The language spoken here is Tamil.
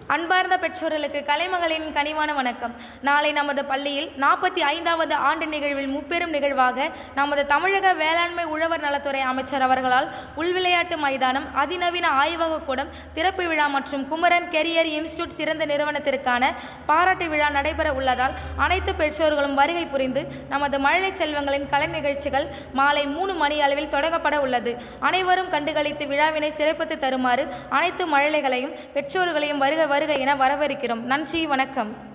அன்பார்ந்த பெற்றோர்களுக்கு கலைமகளின் கனிவான வணக்கம் நாளை நமது பள்ளியில் நாற்பத்தி ஐந்தாவது ஆண்டு நிகழ்வில் முப்பெரும் நிகழ்வாக நமது தமிழக வேளாண்மை உழவர் நலத்துறை அமைச்சர் அவர்களால் உள்விளையாட்டு மைதானம் அதிநவீன ஆய்வக கூடம் திறப்பு விழா மற்றும் குமரன் கெரியர் இன்ஸ்டிடியூட் சிறந்த நிறுவனத்திற்கான பாராட்டு விழா நடைபெற உள்ளதால் அனைத்து பெற்றோர்களும் வருகை புரிந்து நமது மழலை செல்வங்களின் கலை நிகழ்ச்சிகள் மாலை மூணு மணி அளவில் தொடங்கப்பட உள்ளது அனைவரும் கண்டுகளித்து விழாவினை சிறப்பித்து தருமாறு அனைத்து மழலைகளையும் பெற்றோர்களையும் வருக வருக என வரவேற்கிறோம் நன்றி வணக்கம்